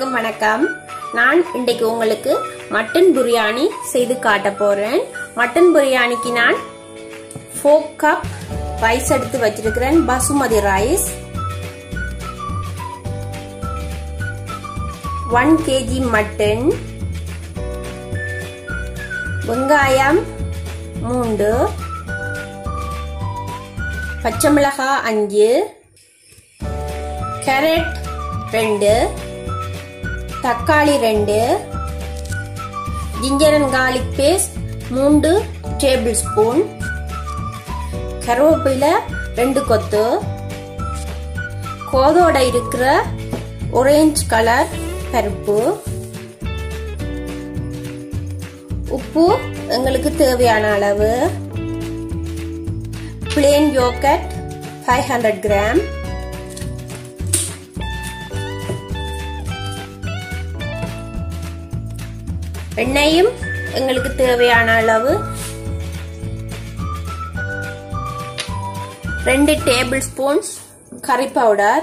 அனைவருக்கும் வணக்கம் நான் இன்றைக்கு உங்களுக்கு மட்டன் பிரியாணி செய்து காட்ட போறேன் மட்டன் பிரியாணிக்கு நான் ஃபோர் கப் ரைஸ் எடுத்து வச்சிருக்கிறேன் basmati rice one KG mutton வெங்காயம் மூன்று பச்சை மிளகாய் அஞ்சு கேரட் ரெண்டு தக்காளி ரெண்டு ஜிஞ்சர் அண்ட் கார்லிக் பேஸ்ட் மூன்று டேபிள் ஸ்பூன் கருவேப்பிலை ரெண்டு கொத்து கோதோட இருக்கிற ஒரேஞ்ச் கலர் பருப்பு உப்பு எங்களுக்கு தேவையான அளவு plain yogurt five hundred gram எண்ணெயும் எங்களுக்கு தேவையான அளவு ரெண்டு டேபிள் ஸ்பூன்ஸ் கறி பவுடர்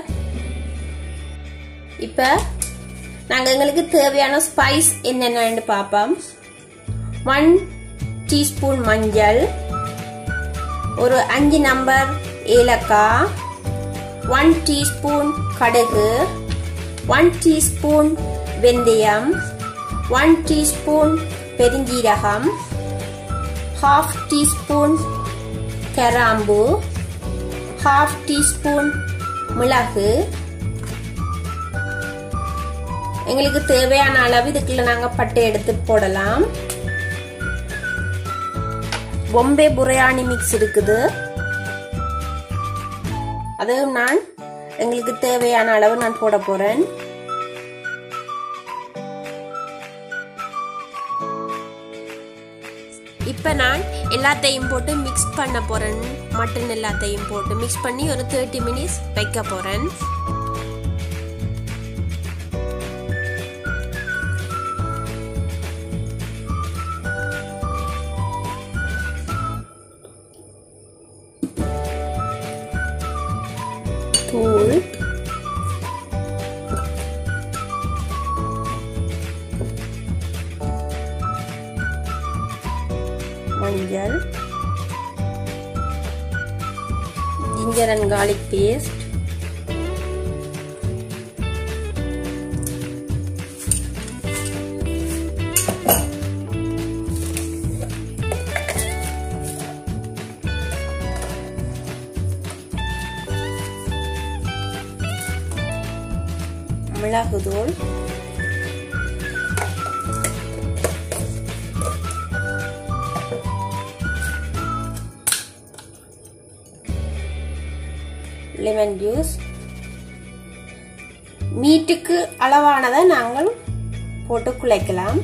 இப்ப நாங்க எங்களுக்கு தேவையான ஸ்பைஸ் என்னென்னு பார்ப்போம் ஒன் டீஸ்பூன் மஞ்சள் ஒரு அஞ்சு நம்பர் ஏலக்காய் ஒன் டீஸ்பூன் கடுகு ஒன் டீஸ்பூன் வெந்தயம் ஒன் டீஸ்பூன் பெருஞ்சீரகம் ஹாஃப் டீஸ்பூன் கராம்பு ஹாஃப் டீஸ்பூன் மிளகு எங்களுக்கு தேவையான அளவு இதுக்குள்ள நாங்க பட்டை எடுத்து போடலாம் பொம்பே புரையாணி மிக்ஸ் இருக்குது அதுவும் நான் எங்களுக்கு தேவையான அளவு நான் போட போறேன் இப்போ நான் எல்லாத்தையும் போட்டு மிக்ஸ் பண்ண போகிறேன் மட்டன் எல்லாத்தையும் போட்டு மிக்ஸ் பண்ணி ஒரு தேர்ட்டி மினிட்ஸ் வைக்க போகிறேன் தூள் மஞ்சள் ஜிஞ்சர் அண்ட் கார்லிக் பேஸ்ட் மிளகுதூள் லெமன் ஜூஸ் மீட்டுக்கு அளவானதை நாங்கள் போட்டு குழைக்கலாம்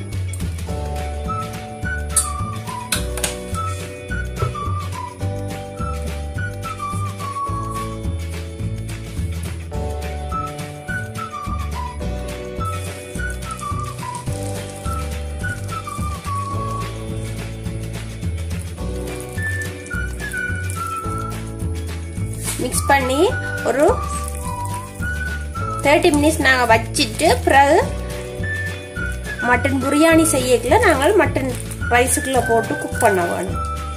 மிக்ஸ் பண்ணி ஒரு தேர்ட்டி மினிட்ஸ் நாங்கள் வச்சுட்டு பிறகு மட்டன் பிரியாணி செய்யக்குள்ள நாங்கள் மட்டன் ரைஸுக்குள்ள போட்டு குக் பண்ண வேணும்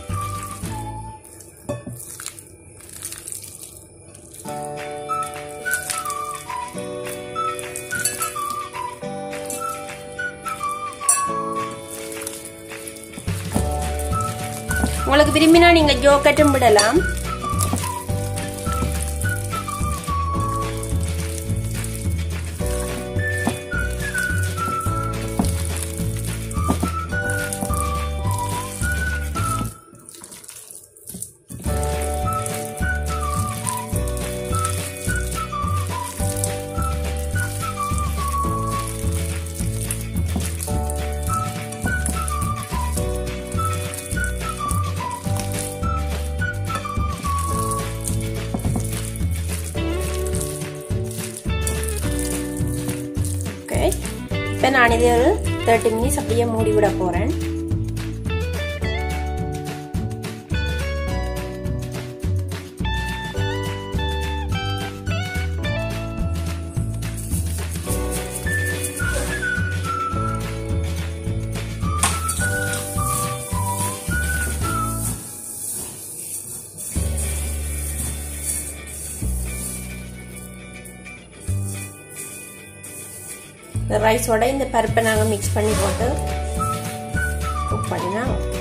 உங்களுக்கு விரும்பினா நீங்க ஜோக்கட்டும் விடலாம் ஓகே இப்போ நான் இது ஒரு தேர்ட்டி மினிட்ஸ் அப்படியே மூடி விட போகிறேன் இந்த ரைஸோட இந்த பருப்பை நாங்கள் மிக்ஸ் பண்ணி போட்டு குக் பண்ணினா ஓகே